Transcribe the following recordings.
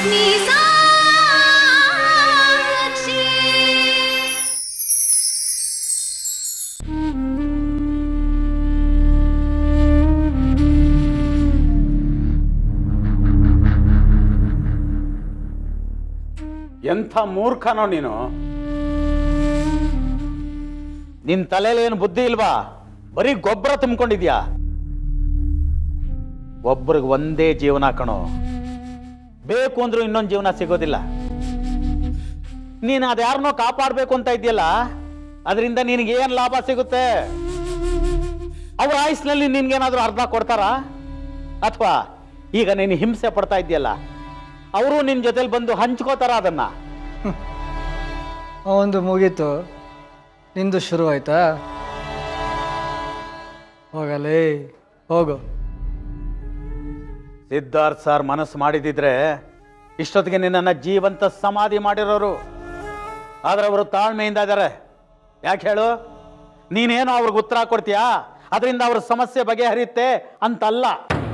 ಎಂಥ ಮೂರ್ಖನೋ ನೀನು ನಿನ್ ತಲೆಯಲ್ಲಿ ಏನು ಬುದ್ಧಿ ಇಲ್ವಾ ಬರೀ ಗೊಬ್ಬರ ತುಂಬಿಕೊಂಡಿದ್ಯಾ ಒಬ್ರಿಗೆ ಒಂದೇ ಜೀವನ ಕಣೋ ಬೇಕು ಅಂದ್ರೂ ಇನ್ನೊಂದು ಜೀವನ ಸಿಗೋದಿಲ್ಲ ನೀನು ಅದ್ಯಾರನ್ನೋ ಕಾಪಾಡಬೇಕು ಅಂತ ಇದೆಯಲ್ಲ ಅದರಿಂದ ನಿನಗೆ ಏನ್ ಲಾಭ ಸಿಗುತ್ತೆ ಅವ್ರ ಆಯುಸ್ನಲ್ಲಿ ನಿನ್ಗೇನಾದ್ರೂ ಅರ್ಧ ಕೊಡ್ತಾರಾ ಅಥವಾ ಈಗ ನೀನು ಹಿಂಸೆ ಪಡ್ತಾ ಇದೆಯಲ್ಲ ಅವರು ನಿನ್ನ ಜೊತೆಲಿ ಬಂದು ಹಂಚ್ಕೋತಾರ ಅದನ್ನ ಅವಂದು ಮುಗೀತು ನಿಂದು ಶುರು ಆಯ್ತಾ ಹೋಗಲೇ ಹೋಗು ಸಿದ್ಧಾರ್ಥ್ ಸರ್ ಮನಸ್ಸು ಮಾಡಿದಿದ್ರೆ ಇಷ್ಟೊತ್ತಿಗೆ ನಿನ್ನನ್ನು ಜೀವಂತ ಸಮಾಧಿ ಮಾಡಿರೋರು ಆದ್ರೆ ಅವರು ತಾಳ್ಮೆಯಿಂದ ಇದ್ದಾರೆ ಯಾಕೆ ಹೇಳು ನೀನೇನೋ ಅವ್ರಿಗೆ ಉತ್ತರ ಕೊಡ್ತೀಯಾ ಅದರಿಂದ ಅವ್ರ ಸಮಸ್ಯೆ ಬಗೆಹರಿಯುತ್ತೆ ಅಂತಲ್ಲ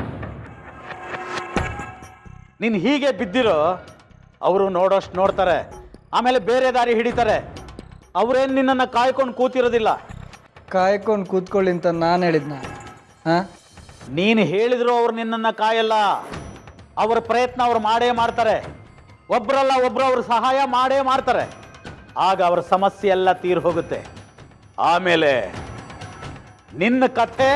ನೀನು ಹೀಗೆ ಬಿದ್ದಿರೋ ಅವರು ನೋಡೋಷ್ಟು ನೋಡ್ತಾರೆ ಆಮೇಲೆ ಬೇರೆ ದಾರಿ ಹಿಡಿತಾರೆ ಅವರೇನು ನಿನ್ನನ್ನು ಕಾಯ್ಕೊಂಡು ಕೂತಿರೋದಿಲ್ಲ ಕಾಯ್ಕೊಂಡು ಕೂತ್ಕೊಳ್ಳಿ ಅಂತ ನಾನು ಹೇಳಿದ್ನ ಹಾಂ ನೀನು ಹೇಳಿದ್ರು ಅವ್ರು ನಿನ್ನನ್ನು ಕಾಯಲ್ಲ ಅವರ ಪ್ರಯತ್ನ ಅವ್ರು ಮಾಡೇ ಮಾಡ್ತಾರೆ ಒಬ್ರಲ್ಲ ಒಬ್ರು ಅವ್ರು ಸಹಾಯ ಮಾಡೇ ಮಾಡ್ತಾರೆ ಆಗ ಅವರ ಸಮಸ್ಯೆ ಎಲ್ಲ ತೀರ್ ಹೋಗುತ್ತೆ ಆಮೇಲೆ ನಿನ್ನ ಕಥೆ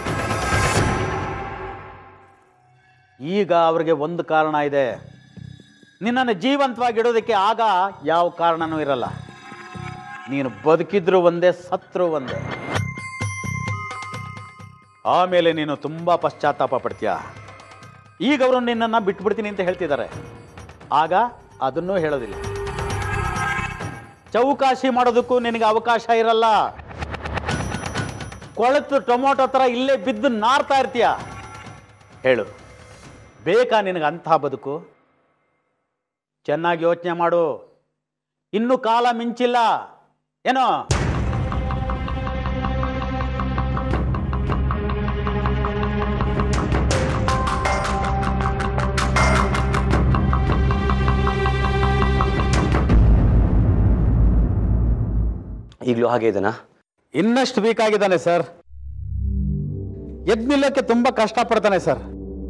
ಈಗ ಅವ್ರಿಗೆ ಒಂದು ಕಾರಣ ಇದೆ ನಿನ್ನನ್ನು ಜೀವಂತವಾಗಿ ಇಡೋದಕ್ಕೆ ಆಗ ಯಾವ ಕಾರಣನೂ ಇರಲ್ಲ ನೀನು ಬದುಕಿದ್ರು ಒಂದೇ ಸತ್ರು ಒಂದೇ ಆಮೇಲೆ ನೀನು ತುಂಬ ಪಶ್ಚಾತ್ತಾಪ ಪಡ್ತೀಯ ಈಗ ಅವರು ನಿನ್ನನ್ನು ಬಿಟ್ಬಿಡ್ತೀನಿ ಅಂತ ಹೇಳ್ತಿದ್ದಾರೆ ಆಗ ಅದನ್ನೂ ಹೇಳೋದಿಲ್ಲ ಚೌಕಾಶಿ ಮಾಡೋದಕ್ಕೂ ನಿನಗೆ ಅವಕಾಶ ಇರಲ್ಲ ಕೊಳೆತು ಟೊಮೊಟೊ ಥರ ಇಲ್ಲೇ ಬಿದ್ದು ನಾರ್ತಾ ಇರ್ತೀಯ ಹೇಳು ಬೇಕಾ ನಿನಗೆ ಅಂತಹ ಬದುಕು ಚೆನ್ನಾಗಿ ಯೋಚನೆ ಮಾಡು ಇನ್ನೂ ಕಾಲ ಮಿಂಚಿಲ್ಲ ಏನೋ ಈಗಲೂ ಹಾಗೆ ಇದೆನಾ ಇನ್ನಷ್ಟು ವೀಕ್ ಆಗಿದ್ದಾನೆ ಸರ್ ಎದ್ ನಿಲ್ಲಕ್ಕೆ ತುಂಬಾ ಕಷ್ಟಪಡ್ತಾನೆ ಸರ್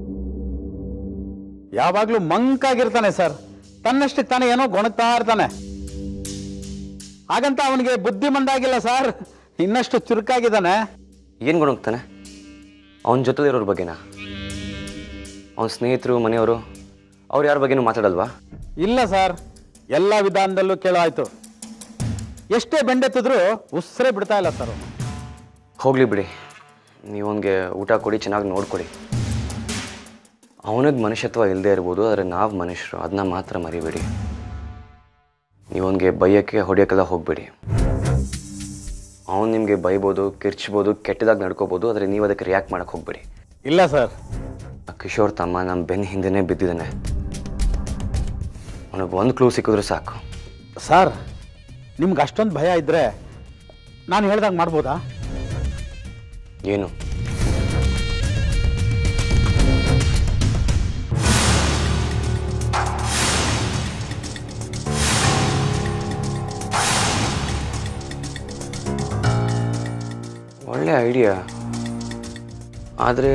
ಯಾವಾಗ್ಲೂ ಮಂಕಾಗಿರ್ತಾನೆ ಸರ್ ತನ್ನಷ್ಟಕ್ಕೆ ತಾನೇ ಏನೋ ಗೊಣಗ್ತಾ ಇರ್ತಾನೆ ಹಾಗಂತ ಅವನಿಗೆ ಬುದ್ಧಿ ಮಂದಾಗಿಲ್ಲ ಸರ್ ಇನ್ನಷ್ಟು ಚುರುಕಾಗಿದ್ದಾನೆ ಏನು ಗುಣಗ್ತಾನೆ ಅವನ ಜೊತೆಲಿರೋರ ಬಗ್ಗೆನಾ ಅವನ ಸ್ನೇಹಿತರು ಮನೆಯವರು ಅವ್ರು ಯಾರ ಬಗ್ಗೆನೂ ಮಾತಾಡಲ್ವಾ ಇಲ್ಲ ಸರ್ ಎಲ್ಲ ವಿಧಾನದಲ್ಲೂ ಕೇಳೋ ಆಯ್ತು ಎಷ್ಟೇ ಬೆಂಡೆತ್ತಿದ್ರು ಉಸಿರೇ ಬಿಡ್ತಾ ಇಲ್ಲ ಸರ್ ಅವ್ನು. ಹೋಗ್ಲಿ ಬಿಡಿ ನೀವು ಅವನಿಗೆ ಊಟ ಕೊಡಿ ಚೆನ್ನಾಗಿ ನೋಡ್ಕೊಡಿ ಅವನಿಗೆ ಮನುಷ್ಯತ್ವ ಇಲ್ಲದೆ ಇರ್ಬೋದು ಆದರೆ ನಾವು ಮನುಷ್ಯರು ಅದನ್ನ ಮಾತ್ರ ಮರಿಬೇಡಿ ನೀವು ಅವನಿಗೆ ಬೈಯೋಕ್ಕೆ ಹೊಡೆಯೋಕ್ಕೆಲ್ಲ ಹೋಗಬೇಡಿ ಅವನು ನಿಮಗೆ ಬೈಬೋದು ಕಿರ್ಚ್ಬೋದು ಕೆಟ್ಟದಾಗಿ ನಡ್ಕೋಬೋದು ಆದರೆ ನೀವು ಅದಕ್ಕೆ ರಿಯಾಕ್ಟ್ ಮಾಡೋಕ್ಕೆ ಹೋಗಬೇಡಿ ಇಲ್ಲ ಸರ್ ಆ ಕಿಶೋರ್ ತಮ್ಮ ನಮ್ಮ ಬೆನ್ನ ಹಿಂದೆನೇ ಬಿದ್ದಿದ್ದಾನೆ ಅವನಿಗೆ ಒಂದು ಕ್ಲೂ ಸಿಕ್ಕಿದ್ರೆ ಸಾಕು ಸರ್ ನಿಮ್ಗೆ ಅಷ್ಟೊಂದು ಭಯ ಇದ್ರೆ ನಾನು ಹೇಳ್ದಂಗೆ ಮಾಡ್ಬೋದಾ ಏನು ಒಳ್ಳೆ ಐಡಿಯಾ ಆದರೆ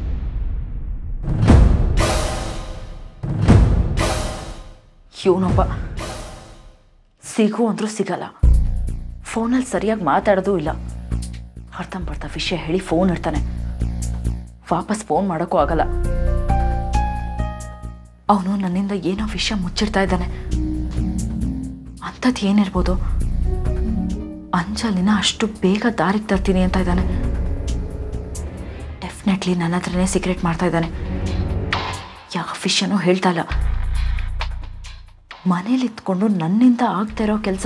ಇವನೊಬ್ಬ ಸಿಗು ಅಂದ್ರೂ ಸಿಗಲ್ಲ ಫೋನಲ್ಲಿ ಸರಿಯಾಗಿ ಮಾತಾಡೋದು ಇಲ್ಲ ಅರ್ಥಂಬರ್ಥ ವಿಷಯ ಹೇಳಿ ಫೋನ್ ಇಡ್ತಾನೆ ವಾಪಸ್ ಫೋನ್ ಮಾಡೋಕ್ಕೂ ಆಗಲ್ಲ ಅವನು ನನ್ನಿಂದ ಏನೋ ವಿಷಯ ಮುಚ್ಚಿಡ್ತಾ ಇದ್ದಾನೆ ಅಂಥದ್ದು ಏನಿರ್ಬೋದು ಅಂಜಲಿನ ಅಷ್ಟು ಬೇಗ ದಾರಿಗೆ ತರ್ತೀನಿ ಅಂತ ಇದ್ದಾನೆ ಡೆಫಿನೆಟ್ಲಿ ನನ್ನ ಹತ್ರನೇ ಸೀಕ್ರೆಟ್ ಮಾಡ್ತಾ ಇದ್ದಾನೆ ಯಾವ ವಿಷಯನೂ ಹೇಳ್ತಾ ಇಲ್ಲ ಮನೇಲಿ ಇದ್ಕೊಂಡು ನನ್ನಿಂದ ಆಗ್ತಾ ಇರೋ ಕೆಲಸ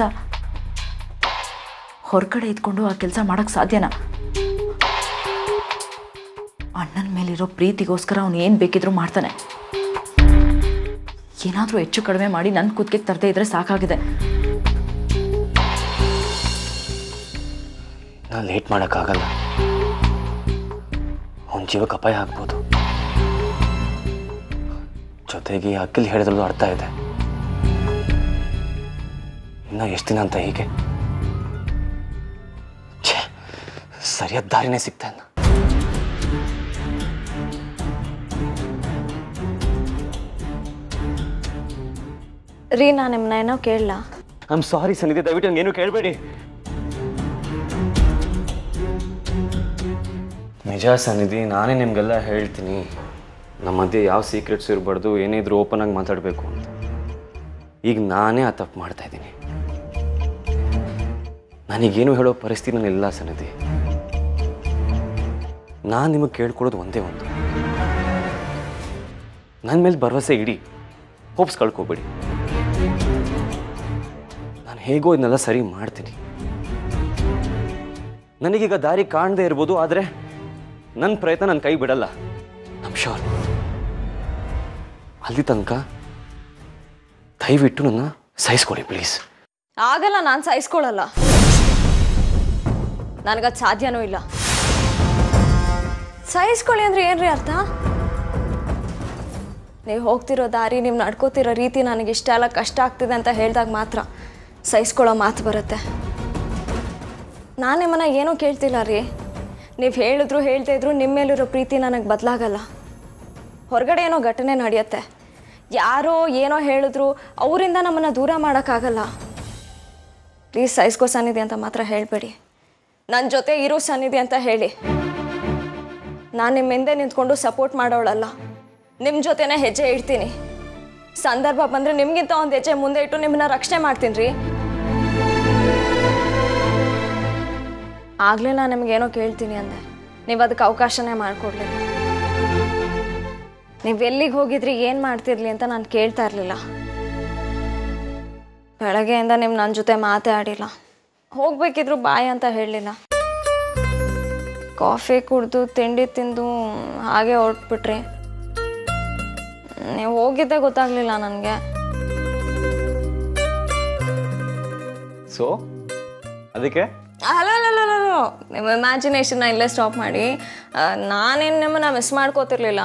ಹೊರಗಡೆ ಇದ್ಕೊಂಡು ಆ ಕೆಲಸ ಮಾಡೋಕ್ಕೆ ಸಾಧ್ಯನಾ ಅಣ್ಣನ ಮೇಲಿರೋ ಪ್ರೀತಿಗೋಸ್ಕರ ಅವನು ಏನು ಬೇಕಿದ್ರೂ ಮಾಡ್ತಾನೆ ಏನಾದರೂ ಹೆಚ್ಚು ಕಡಿಮೆ ಮಾಡಿ ನನ್ನ ಕುತ್ತಿಗೆ ತರದೇ ಇದ್ರೆ ಸಾಕಾಗಿದೆ ನಾನು ಲೇಟ್ ಮಾಡೋಕ್ಕಾಗಲ್ಲ ಅವನ ಜೀವಕ್ಕೆ ಅಪಾಯ ಆಗ್ಬೋದು ಜೊತೆಗೆ ಈ ಅಖಿಲ್ ಹೇಳಿದ್ರಲ್ಲೂ ಅರ್ಥ ಇದೆ ಇನ್ನು ಎಷ್ಟು ದಿನ ಅಂತ ಹೀಗೆ ಛೇ ಸರಿಯಾದ ದಾರಿನೇ ಸಿಗ್ತಾ ಇಲ್ಲ ರೀ ನಾನು ನಿಮ್ಮನ್ನ ಏನೋ ಕೇಳಲ್ಲ ಐ ಆಮ್ ಸಾರಿ ಸನ್ನಿಧಿ ದಯವಿಟ್ಟು ನಂಗೇನು ಕೇಳಬೇಡಿ ನಿಜ ಸನ್ನಿಧಿ ನಾನೇ ನಿಮಗೆಲ್ಲ ಹೇಳ್ತೀನಿ ನಮ್ಮ ಮಧ್ಯೆ ಯಾವ ಸೀಕ್ರೆಟ್ಸ್ ಇರಬಾರ್ದು ಏನೇ ಇದ್ರೂ ಓಪನ್ ಆಗಿ ಮಾತಾಡಬೇಕು ಅಂತ ಈಗ ನಾನೇ ಆ ತಪ್ಪು ಮಾಡ್ತಾ ಇದ್ದೀನಿ ನನಗೇನು ಹೇಳೋ ಪರಿಸ್ಥಿತಿ ನಾನಿಲ್ಲ ಸನ್ನಿಧಿ ನಾನು ನಿಮಗೆ ಕೇಳ್ಕೊಳ್ಳೋದು ಒಂದೇ ಒಂದು ನನ್ನ ಮೇಲೆ ಭರವಸೆ ಇಡಿ ಹೋಪ್ಸ್ ಕಳ್ಕೊಬೇಡಿ ನಾನು ಹೇಗೋ ಇದನ್ನೆಲ್ಲ ಸರಿ ಮಾಡ್ತೀನಿ ನನಗೀಗ ದಾರಿ ಕಾಣದೇ ಇರ್ಬೋದು ಆದರೆ ನನ್ನ ಪ್ರಯತ್ನ ನನ್ನ ಕೈ ಬಿಡಲ್ಲ ನಮ್ ಶೋರ್ ಅಲ್ಲಿ ತನಕ ದಯವಿಟ್ಟು ನನ್ನ ಸಹಿಸ್ಕೊಡಿ ಪ್ಲೀಸ್ ಆಗಲ್ಲ ನಾನು ಸಹಿಸ್ಕೊಳ್ಳಲ್ಲ ನನಗದು ಸಾಧ್ಯನೂ ಇಲ್ಲ ಸಹಿಸ್ಕೊಳ್ಳಿ ಅಂದ್ರೆ ಏನ್ರಿ ಅರ್ಥ ನೀವು ಹೋಗ್ತಿರೋ ದಾರಿ ನೀವು ನಡ್ಕೋತಿರೋ ರೀತಿ ನನಗೆ ಇಷ್ಟ ಎಲ್ಲ ಕಷ್ಟ ಆಗ್ತಿದೆ ಅಂತ ಹೇಳಿದಾಗ ಮಾತ್ರ ಸಹಿಸ್ಕೊಳ್ಳೋ ಮಾತು ಬರುತ್ತೆ ನಾನು ನಿಮ್ಮನ್ನ ಏನೂ ಕೇಳ್ತಿಲ್ಲ ರೀ ನೀವು ಹೇಳಿದ್ರು ಹೇಳ್ತಾ ಇದ್ರು ನಿಮ್ಮ ಮೇಲಿರೋ ಪ್ರೀತಿ ನನಗೆ ಬದಲಾಗಲ್ಲ ಹೊರಗಡೆ ಏನೋ ಘಟನೆ ನಡೆಯುತ್ತೆ ಯಾರೋ ಏನೋ ಹೇಳಿದ್ರು ಅವರಿಂದ ನಮ್ಮನ್ನು ದೂರ ಮಾಡೋಕ್ಕಾಗಲ್ಲ ಪ್ಲೀಸ್ ಸಹಿಸ್ಕೋ ಸನ್ನಿಧಿ ಅಂತ ಮಾತ್ರ ಹೇಳಬೇಡಿ ನನ್ನ ಜೊತೆ ಇರೋ ಸನ್ನಿಧಿ ಅಂತ ಹೇಳಿ ನಾನು ನಿಮ್ಮ ಹಿಂದೆ ನಿಂತ್ಕೊಂಡು ಸಪೋರ್ಟ್ ಮಾಡೋಳಲ್ಲ ನಿಮ್ಮ ಜೊತೆನೇ ಹೆಜ್ಜೆ ಇಡ್ತೀನಿ ಸಂದರ್ಭ ಬಂದರೆ ನಿಮಗಿಂತ ಒಂದು ಹೆಜ್ಜೆ ಮುಂದೆ ಇಟ್ಟು ನಿಮ್ಮನ್ನ ರಕ್ಷಣೆ ಮಾಡ್ತೀನಿ ರೀ ಆಗಲೇ ನಾನು ನಿಮಗೇನೋ ಕೇಳ್ತೀನಿ ಅಂದೆ ನೀವು ಅದಕ್ಕೆ ಅವಕಾಶನೇ ಮಾಡಿಕೊಡ್ಲಿಲ್ಲ ನೀವು ಎಲ್ಲಿಗೆ ಹೋಗಿದ್ರಿ ಏನು ಮಾಡ್ತಿರ್ಲಿ ಅಂತ ನಾನು ಕೇಳ್ತಾ ಇರಲಿಲ್ಲ ಬೆಳಗ್ಗೆಯಿಂದ ನೀವು ನನ್ನ ಜೊತೆ ಮಾತೇ ಆಡಿಲ್ಲ ಹೋಗ್ಬೇಕಿದ್ರು ಬಾಯ್ ಅಂತ ಹೇಳಲಿಲ್ಲ ಕಾಫಿ ಕುಡಿದು ತಿಂಡಿ ತಿಂದು ಹಾಗೆ ಹೊರಟ್ಬಿಟ್ರಿ ನೀವು ಹೋಗಿದ್ದೆ ಗೊತ್ತಾಗ್ಲಿಲ್ಲ ನನಗೆ ಸೊ ಅದಕ್ಕೆ ಅಲ್ಲ ಅಲ್ಲ ಅಲ್ಲ, ಅಲ್ಲ, ಅಲ್ಲ. ನಿಮ್ಮ ಇಮ್ಯಾಜಿನೇಷನ್ನ ಇಲ್ಲೇ ಸ್ಟಾಪ್ ಮಾಡಿ ಆ, ನಾನೇನು ನಿಮ್ಮನ್ನ ಮಿಸ್ ಮಾಡ್ಕೋತಿರ್ಲಿಲ್ಲ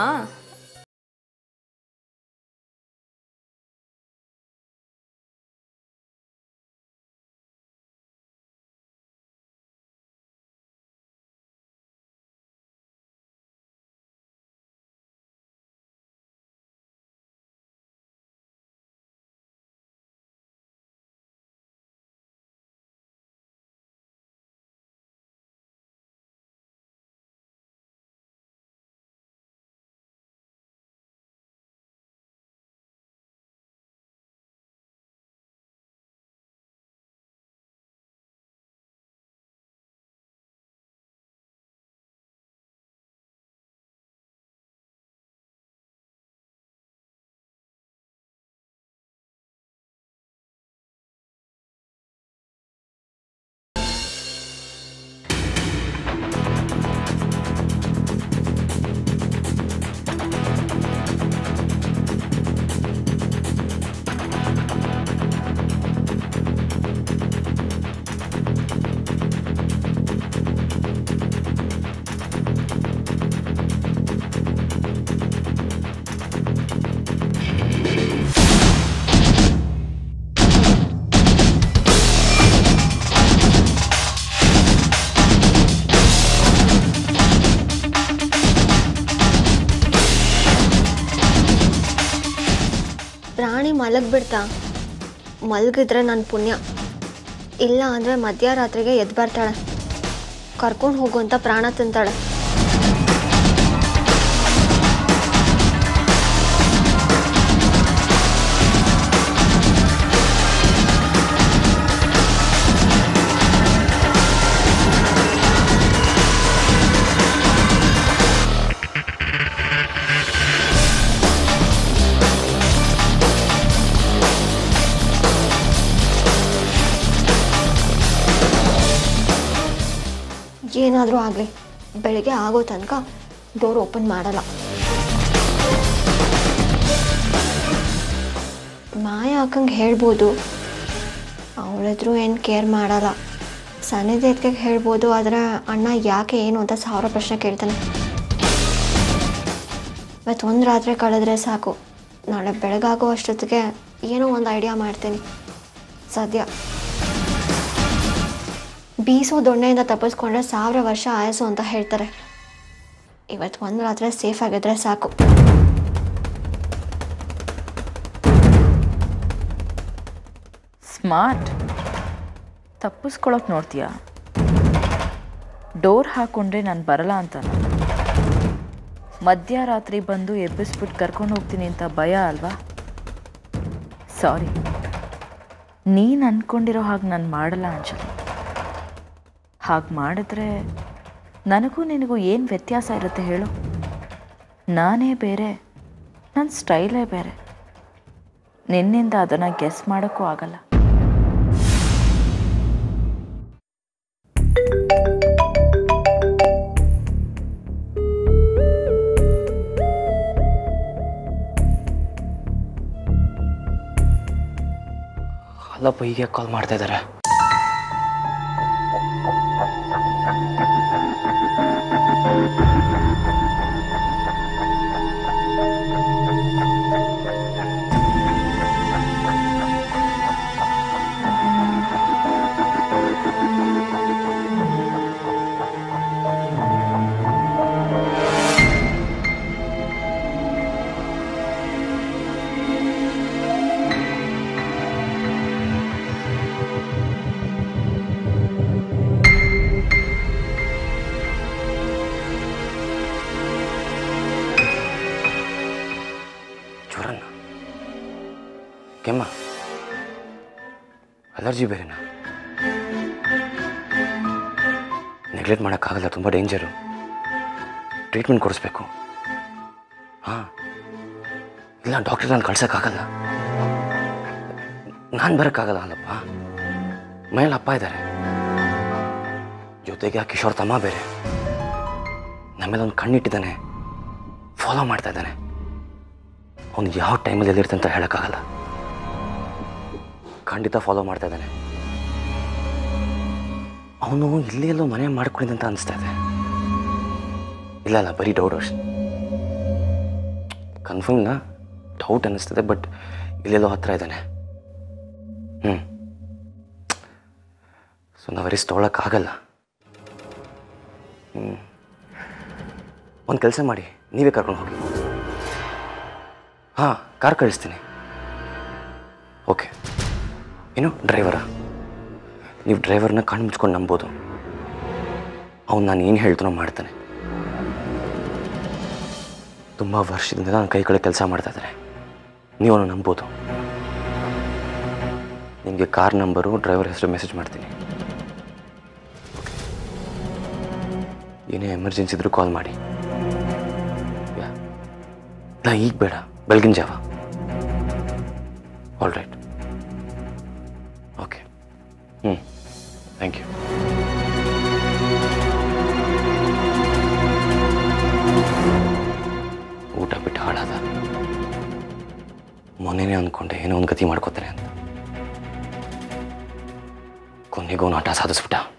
ಪ್ರಾಣಿ ಮಲಗ್ಬಿಡ್ತಾ ಮಲಗಿದ್ರೆ ನನ್ನ ಪುಣ್ಯ ಇಲ್ಲ ಅಂದರೆ ಮಧ್ಯರಾತ್ರಿಗೆ ಎದ್ದು ಬರ್ತಾಳೆ ಕರ್ಕೊಂಡು ಹೋಗುವಂಥ ಪ್ರಾಣ ತಿಂತಾಳೆ ಏನಾದರೂ ಆಗಲಿ ಬೆಳಗ್ಗೆ ಆಗೋ ತನಕ ಡೋರ್ ಓಪನ್ ಮಾಡಲ್ಲ ಮಾಯ ಅಕ್ಕಂಗೆ ಹೇಳ್ಬೋದು ಅವಳೆದ್ರು ಏನು ಕೇರ್ ಮಾಡಲ್ಲ ಸನ್ನಿಧಿಗೆ ಹೇಳ್ಬೋದು ಆದರೆ ಅಣ್ಣ ಯಾಕೆ ಏನು ಅಂತ ಸಾವಿರ ಪ್ರಶ್ನೆ ಕೇಳ್ತಾನೆ ಇವತ್ತು ಒಂದು ರಾತ್ರಿ ಕಳೆದ್ರೆ ಸಾಕು ನಾಳೆ ಬೆಳಗಾಗೋ ಅಷ್ಟೊತ್ತಿಗೆ ಏನೋ ಒಂದು ಐಡಿಯಾ ಮಾಡ್ತೀನಿ ಸದ್ಯ ಬೀಸೋ ದೊಣ್ಣೆಯಿಂದ ತಪ್ಪಿಸ್ಕೊಂಡ್ರೆ ಸಾವಿರ ವರ್ಷ ಆಯಸ್ಸು ಅಂತ ಹೇಳ್ತಾರೆ ಇವತ್ತು ಒಂದು ರಾತ್ರಿ ಸೇಫ್ ಆಗಿದ್ರೆ ಸಾಕು ಸ್ಮಾರ್ಟ್ ತಪ್ಪಿಸ್ಕೊಳಕ್ ನೋಡ್ತೀಯಾ ಡೋರ್ ಹಾಕೊಂಡ್ರೆ ನಾನು ಬರಲ್ಲ ಅಂತ ಮಧ್ಯರಾತ್ರಿ ಬಂದು ಎಬ್ಬಿಸ್ಬಿಟ್ಟು ಕರ್ಕೊಂಡು ಹೋಗ್ತೀನಿ ಅಂತ ಭಯ ಅಲ್ವಾ ಸಾರಿ ನೀನು ಅಂದ್ಕೊಂಡಿರೋ ಹಾಗೆ ನಾನು ಮಾಡಲ್ಲ ಅಂಜಲಿ ಹಾಗೆ ಮಾಡಿದ್ರೆ ನನಗೂ ನಿನಗೂ ಏನು ವ್ಯತ್ಯಾಸ ಇರುತ್ತೆ ಹೇಳು ನಾನೇ ಬೇರೆ ನನ್ನ ಸ್ಟೈಲೇ ಬೇರೆ ನಿನ್ನಿಂದ ಅದನ್ನು ಗೆಸ್ ಮಾಡೋಕ್ಕೂ ಆಗಲ್ಲ ಅಲ್ಲಪ್ಪ ಹೀಗೆ ಕಾಲ್ ಮಾಡ್ತಾ ಇದ್ದಾರೆ ಜ್ವರನ ಕೆಮ್ಮ ಅಲರ್ಜಿ ಬೇರೆನಾ ನೆಗ್ಲೆಕ್ಟ್ ಮಾಡೋಕ್ಕಾಗಲ್ಲ ತುಂಬ ಡೇಂಜರು ಟ್ರೀಟ್ಮೆಂಟ್ ಕೊಡಿಸ್ಬೇಕು ಹಾಂ ಇಲ್ಲ ಡಾಕ್ಟರ್ ನಾನು ಕಳ್ಸೋಕ್ಕಾಗಲ್ಲ ನಾನು ಬರೋಕ್ಕಾಗಲ್ಲ ಅಲ್ಲಪ್ಪ ಮನೇಲಿ ಅಪ್ಪ ಇದ್ದಾರೆ ಜೊತೆಗೆ ಆ ಕಿಶೋರ್ ತಮ್ಮ ಬೇರೆ ನಮ್ಮೇಲೆ ಒಂದು ಕಣ್ಣಿಟ್ಟಿದ್ದಾನೆ ಫಾಲೋ ಮಾಡ್ತಾ ಇದ್ದಾನೆ ಅವ್ನು ಯಾವ ಟೈಮಲ್ಲಿ ಎಲ್ಲಿರ್ತಾನೆ ಅಂತ ಹೇಳೋಕ್ಕಾಗಲ್ಲ ಖಂಡಿತ ಫಾಲೋ ಮಾಡ್ತಾ ಇದ್ದಾನೆ ಅವನು ಇಲ್ಲಿ ಎಲ್ಲೋ ಮನೆ ಮಾಡ್ಕೊಂಡಿದ್ದ ಅಂತ ಅನಿಸ್ತಾ ಇದೆ ಇಲ್ಲ ಇಲ್ಲ ಬರೀ ಡೌಟ್ ಅಷ್ಟೆ ಕನ್ಫರ್ಮ್ನ ಡೌಟ್ ಅನ್ನಿಸ್ತದೆ ಬಟ್ ಇಲ್ಲೆಲ್ಲೋ ಹತ್ರ ಇದ್ದಾನೆ ಹ್ಞೂ ಸೊ ನಾವು ರಿಸ್ಕ್ ತೊಗೊಳಕ್ಕಾಗಲ್ಲ ಹ್ಞೂ ಒಂದು ಕೆಲಸ ಮಾಡಿ ನೀವೇ ಕರ್ಕೊಂಡು ಹೋಗಿ ಹಾಂ ಕಾರ್ ಕಳಿಸ್ತೀನಿ ಓಕೆ ಏನು ಡ್ರೈವರಾ ನೀವು ಡ್ರೈವರ್ನ ಕಣ್ಣು ಮುಚ್ಕೊಂಡು ನಂಬೋದು ಅವ್ನು ನಾನು ಏನು ಹೇಳ್ತಾನೋ ಮಾಡ್ತಾನೆ ತುಂಬ ವರ್ಷದಿಂದ ನಾನು ಕೈ ಕಡೆ ಕೆಲಸ ಮಾಡ್ತಾ ಇದ್ದಾನೆ ನೀವು ಅವನು ನಂಬೋದು ನಿಮಗೆ ಕಾರ್ ನಂಬರು ಡ್ರೈವರ್ ಹೆಸರು ಮೆಸೇಜ್ ಮಾಡ್ತೀನಿ ಓಕೆ ಏನೇ ಎಮರ್ಜೆನ್ಸಿ ಇದ್ರೂ ಕಾಲ್ ಮಾಡಿ ಯಾ ಇಲ್ಲ ಈಗ ಬೇಡ ಬೆಳಗಿನ ಜಾವ ಆಲ್ ರೈಟ್ ಓಕೆ ಹ್ಞೂ ಥ್ಯಾಂಕ್ ಯು ಊಟ ಬಿಟ್ಟು ಹಾಳಾದ ಮೊನ್ನೆನೇ ಅಂದ್ಕೊಂಡೆ ಏನೋ ಒಂದು ಗತಿ ಮಾಡ್ಕೋತಾನೆ ಅಂತ ಕೊನೆಗೂ ಅವ್ನು ಆಟ ಸಾಧಿಸ್ಬಿಟ್ಟ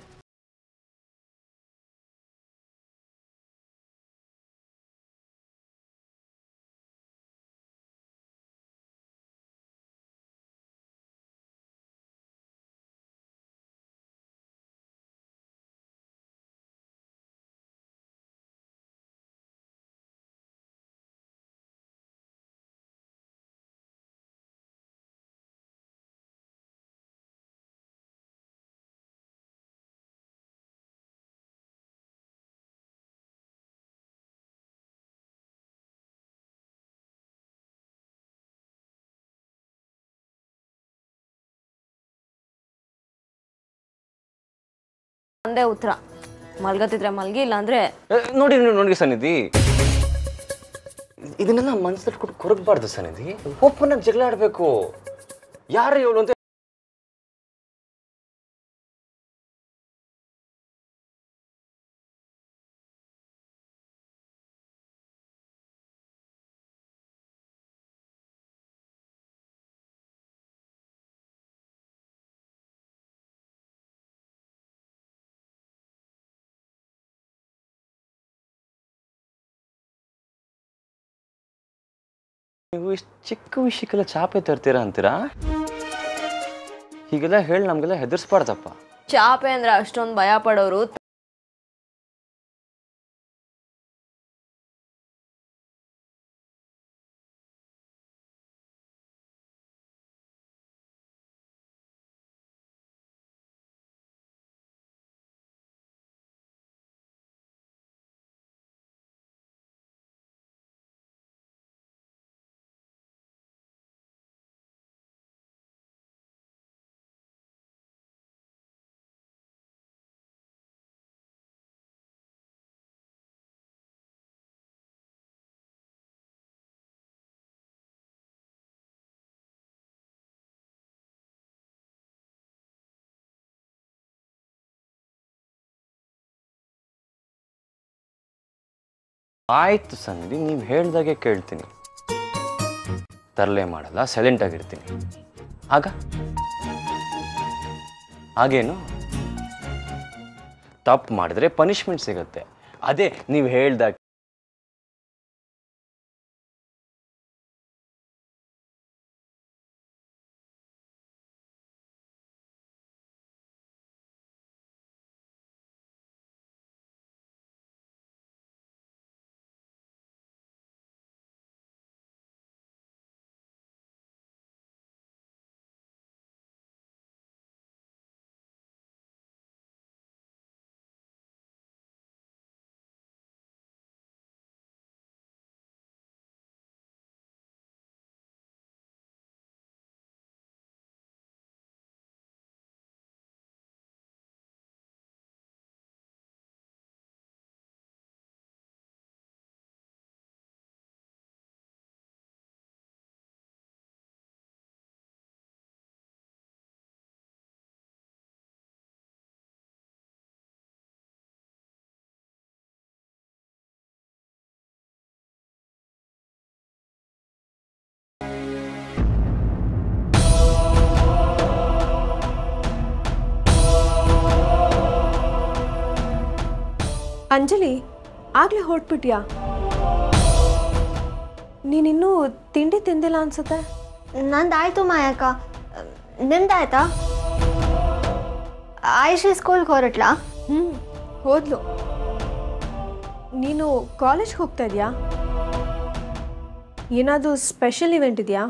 ಒಂದೇ ಉತ್ತರ ಮಲ್ಗತಿದ್ರೆ ಮಲ್ಗಿ ಇಲ್ಲ ಅಂದ್ರೆ ನೋಡಿ ನೋಡಿ ನೋಡಿ ಸನ್ನಿಧಿ ಇದನ್ನೆಲ್ಲ ಮನಸ್ಸಲ್ಲಿ ಕೊಟ್ಟು ಕೊರಗಬಾರ್ದು ಸನ್ನಿಧಿ ಓಪನ್ ಆಗಿ ಜಗಳ ಆಡಬೇಕು ಯಾರು ಹೇಳು ಅಂತ ನೀವು ಇಷ್ಟು ಚಿಕ್ಕ ವಿಷಯಕ್ಕೆಲ್ಲ ಚಾಪೆ ತರ್ತೀರಾ ಅಂತೀರಾ ಹೀಗೆಲ್ಲ ಹೇಳಿ ನಮಗೆಲ್ಲ ಹೆದರ್ಸ್ಬಾರ್ದಪ್ಪ ಚಾಪೆ ಅಂದ್ರೆ ಅಷ್ಟೊಂದು ಭಯ ಪಡೋರು ಆಯ್ತು ಸಂಧಿ ನೀವು ಹೇಳ್ದಾಗೆ ಕೇಳ್ತೀನಿ ತರಲೆ ಮಾಡಲ್ಲ ಸೈಲೆಂಟ್ ಆಗಿರ್ತೀನಿ ಆಗ ಹಾಗೇನು ತಪ್ಪು ಮಾಡಿದ್ರೆ ಪನಿಷ್ಮೆಂಟ್ ಸಿಗುತ್ತೆ ಅದೇ ನೀವು ಹೇಳ್ದಾಗ ಅಂಜಲಿ ಆಗ್ಲೇ ಹೊರಟ್ಬಿಟ್ಯಾ ನೀನಿನ್ನೂ ತಿಂಡಿ ತಿಂದಿಲ್ಲ ಅನ್ಸುತ್ತೆ ನಂದಾಯ್ತು ಮಾಯಕ್ಕ ನಿಮ್ದಾಯ್ತಾ ಆಯುಷಿ ಸ್ಕೂಲ್ಗೆ ಹೊರಟ್ಲಾ ಹ್ಞೂ ಹೋದ್ಲು ನೀನು ಕಾಲೇಜ್ಗೆ ಹೋಗ್ತಾ ಇದೆಯಾ ಏನಾದರೂ ಸ್ಪೆಷಲ್ ಇವೆಂಟ್ ಇದೆಯಾ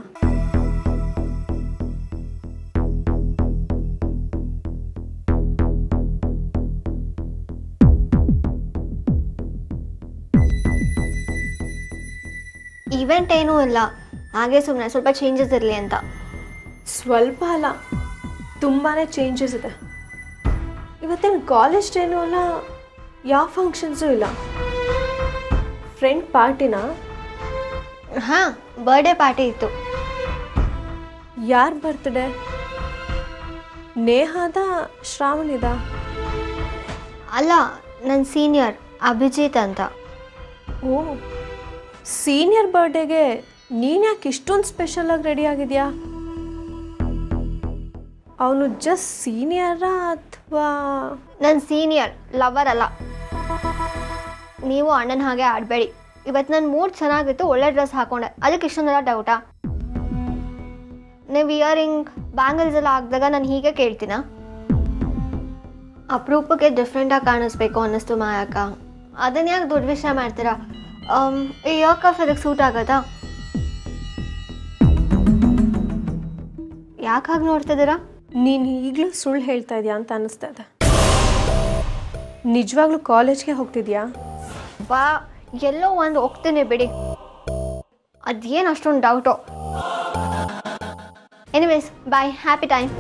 ಇವೆಂಟ್ ಏನೂ ಇಲ್ಲ ಹಾಗೆ ಸುಮ್ಮನೆ ಸ್ವಲ್ಪ ಚೇಂಜಸ್ ಇರಲಿ ಅಂತ ಸ್ವಲ್ಪ ಅಲ್ಲ ತುಂಬಾ ಚೇಂಜಸ್ ಇದೆ ಇವತ್ತೇನು ಕಾಲೇಜ್ ಡೇನೂ ಅಲ್ಲ ಯಾವ ಫಂಕ್ಷನ್ಸು ಇಲ್ಲ ಫ್ರೆಂಡ್ ಪಾರ್ಟಿನ ಹಾಂ ಬರ್ಡೇ ಪಾರ್ಟಿ ಇತ್ತು ಯಾರ ಬರ್ತ್ಡೇ ನೇಹಾದ ಶ್ರಾವಣಿದ ಅಲ್ಲ ನನ್ನ ಸೀನಿಯರ್ ಅಭಿಜಿತ್ ಅಂತ ಓ ಸೀನಿಯರ್ ಬರ್ಡೇಗೆ ನೀನು ಯಾಕೆ ಇಷ್ಟೊಂದು ಸ್ಪೆಷಲಾಗಿ ರೆಡಿ ಆಗಿದೆಯಾ ಅವನು ಜಸ್ಟ್ ಸೀನಿಯರಾ ಅಥವಾ ನನ್ನ ಸೀನಿಯರ್ ಲವರ್ ಅಲ್ಲ ನೀವು ಅಣ್ಣನ ಹಾಗೆ ಆಡಬೇಡಿ ಇವತ್ತು ನನ್ನ ಮೂಡ್ ಚೆನ್ನಾಗಿತ್ತು ಒಳ್ಳೆ ಡ್ರೆಸ್ ಹಾಕೊಂಡೆ ಅದಕ್ಕೆ ಇಷ್ಟೊಂದೆಲ್ಲ ಡೌಟಾ ನೀವು ಇಯರಿಂಗ್ ಬ್ಯಾಂಗಲ್ಸ್ ಎಲ್ಲ ಹಾಕಿದಾಗ ನಾನು ಹೀಗೆ ಕೇಳ್ತೀನ ಅಪರೂಪಕ್ಕೆ ಡಿಫ್ರೆಂಟಾಗಿ ಕಾಣಿಸ್ಬೇಕು ಅನ್ನಿಸ್ತು ಮಾಯಕ್ಕ ಅದನ್ನ ಯಾಕೆ ದೊಡ್ಡ ವಿಷಯ ಮಾಡ್ತೀರಾ ಆಮ್, ಈ ಇಯರ್ ಕಫ್ ಅದಕ್ಕೆ ಸೂಟ್ ಆಗತ್ತಾ ಯಾಕೆ ಹಾಗೆ ನೋಡ್ತಿದ್ದೀರಾ ನೀನು ಈಗಲೂ ಸುಳ್ಳು ಹೇಳ್ತಾ ಇದೆಯಾ ಅಂತ ಅನ್ನಿಸ್ತಾ ಇದೆ ನಿಜವಾಗ್ಲೂ ಕಾಲೇಜ್ಗೆ ಹೋಗ್ತಿದ್ಯಾ ಬಾ ಎಲ್ಲೋ ಒಂದು ಹೋಗ್ತೀನಿ ಬಿಡಿ ಅದೇನು ಅಷ್ಟೊಂದು doubt anyways bye happy time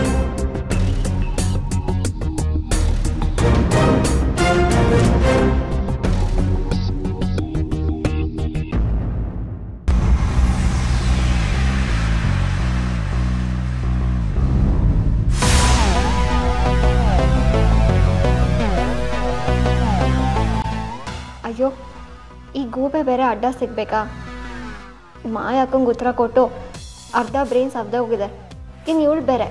ಅಯ್ಯೋ ಈ ಗೂಬೆ ಬೇರೆ ಅಡ್ಡ ಸಿಗ್ಬೇಕಾ ಮಾಯಾಕಂಗೆ ಉತ್ತರ ಕೊಟ್ಟು ಅರ್ಧ ಬ್ರೈನ್ಸ್ ಅರ್ಧ ಹೋಗಿದೆ ಇನ್ನು ಇವಳು ಬೇರೆ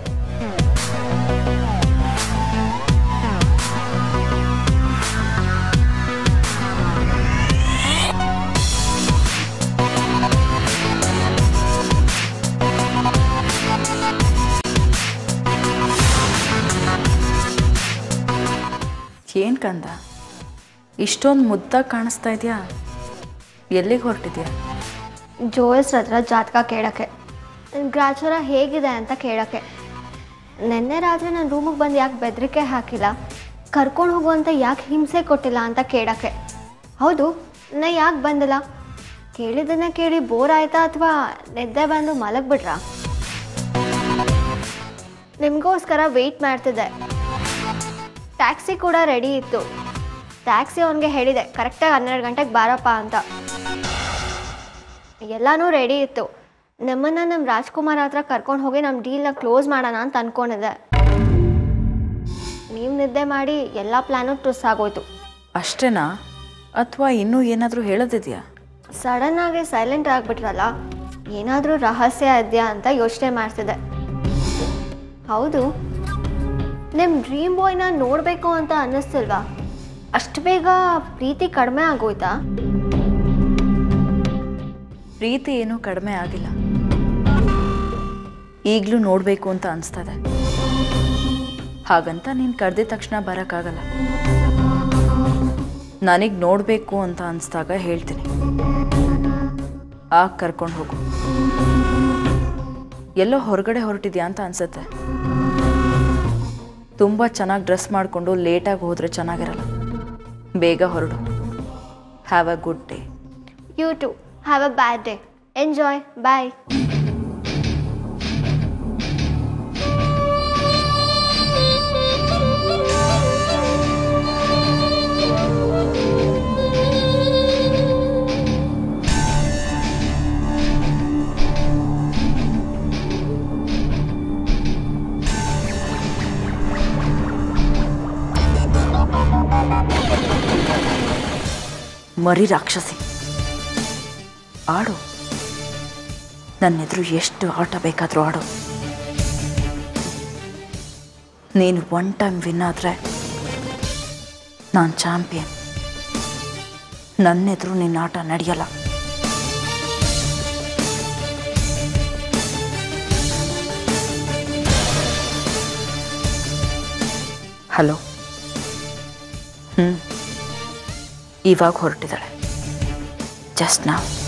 ಏನು ಕಂದ ಇಷ್ಟೊಂದು ಮುದ್ದಾಗಿ ಕಾಣಿಸ್ತಾ ಇದೆಯಾ ಎಲ್ಲಿಗೆ ಹೊರಟಿದ್ಯಾ ಜೋಯಸ್ ಹತ್ರ ಜಾತಕ ಕೇಳೋಕ್ಕೆ ಗ್ರಾಚಾರ ಹೇಗಿದೆ ಅಂತ ಕೇಳೋಕ್ಕೆ ನಿನ್ನೆ ರಾತ್ರಿ ನನ್ನ ರೂಮಿಗೆ ಬಂದು ಯಾಕೆ ಬೆದರಿಕೆ ಹಾಕಿಲ್ಲ ಕರ್ಕೊಂಡು ಹೋಗುವಂತ ಯಾಕೆ ಹಿಂಸೆ ಕೊಟ್ಟಿಲ್ಲ ಅಂತ ಕೇಳೋಕ್ಕೆ ಹೌದು ನಾ ಯಾಕೆ ಬಂದಿಲ್ಲ ಕೇಳಿದ್ದನ್ನ ಕೇಳಿ ಬೋರ್ ಆಯ್ತಾ ಅಥವಾ ನಿದ್ದೆ ಬಂದು ಮಲಗ್ಬಿಟ್ರಾ ನಿಮಗೋಸ್ಕರ ವೆಯ್ಟ್ ಮಾಡ್ತಿದ್ದೆ ಟ್ಯಾಕ್ಸಿ ಕೂಡ ರೆಡಿ ಇತ್ತು ಟ್ಯಾಕ್ಸಿ ಅವನಿಗೆ ಹೇಳಿದೆ ಕರೆಕ್ಟಾಗಿ ಹನ್ನೆರಡು ಗಂಟೆಗೆ ಬಾರಪ್ಪ ಅಂತ ಎಲ್ಲನೂ ರೆಡಿ ಇತ್ತು ನಮ್ಮನ್ನು ನಮ್ಮ ರಾಜ್ಕುಮಾರ್ ಹತ್ರ ಕರ್ಕೊಂಡು ಹೋಗಿ ನಮ್ಮ ಡೀಲ್ನ ಕ್ಲೋಸ್ ಮಾಡೋಣ ಅಂತ ಅಂದ್ಕೊಂಡಿದ್ದೆ ನೀವು ನಿದ್ದೆ ಮಾಡಿ ಎಲ್ಲ ಪ್ಲ್ಯಾನು ಟುಸ್ ಆಗೋಯ್ತು ಅಷ್ಟೇನಾ ಅಥವಾ ಇನ್ನೂ ಏನಾದರೂ ಹೇಳೋದಿದೆಯಾ ಸಡನ್ನಾಗಿ ಸೈಲೆಂಟ್ ಆಗಿಬಿಟ್ರಲ್ಲ ಏನಾದರೂ ರಹಸ್ಯ ಇದೆಯಾ ಅಂತ ಯೋಚನೆ ಮಾಡ್ತಿದ್ದೆ ಹೌದು ನಿಮ್ಮ ಡ್ರೀಮ್ ಬಾಯ್ನ ನೋಡಬೇಕು ಅಂತ ಅನ್ನಿಸ್ತಿಲ್ವಾ ಅಷ್ಟು ಬೇಗ ಪ್ರೀತಿ ಕಡಿಮೆ ಆಗೋಯ್ತಾ ಪ್ರೀತಿ ಏನೂ ಕಡಿಮೆ ಆಗಿಲ್ಲ ಈಗಲೂ ನೋಡಬೇಕು ಅಂತ ಅನಿಸ್ತದೆ ಹಾಗಂತ ನೀನು ಕರೆದಿದ ತಕ್ಷಣ ಬರೋಕ್ಕಾಗಲ್ಲ ನನಗೆ ನೋಡಬೇಕು ಅಂತ ಅನಿಸ್ದಾಗ ಹೇಳ್ತೀನಿ ಆಗ ಕರ್ಕೊಂಡು ಹೋಗು ಎಲ್ಲೋ ಹೊರಗಡೆ ಹೊರಟಿದ್ಯಾ ಅಂತ ಅನ್ಸುತ್ತೆ ತುಂಬ ಚೆನ್ನಾಗಿ ಡ್ರೆಸ್ ಮಾಡಿಕೊಂಡು ಲೇಟಾಗಿ ಹೋದರೆ ಚೆನ್ನಾಗಿರಲ್ಲ ಬೇಗ ಹೊರಡು have a good day you too have a bad day enjoy bye ಮರಿ ರಾಕ್ಷಸಿ ಆಡು ನನ್ನೆದುರು ಎಷ್ಟು ಆಟ ಬೇಕಾದರೂ ಆಡು ನೀನು ಒನ್ ಟೈಮ್ ವಿನ್ ಆದರೆ ನಾನು ಚಾಂಪಿಯನ್ ನನ್ನೆದುರು ನಿನ್ನ ಆಟ ನಡೆಯಲ್ಲ ಹಲೋ ಹ್ಞೂ ಇವಾಗ ಹೊರಟಿದ್ದಾಳೆ ಜಸ್ಟ್ ನಾವು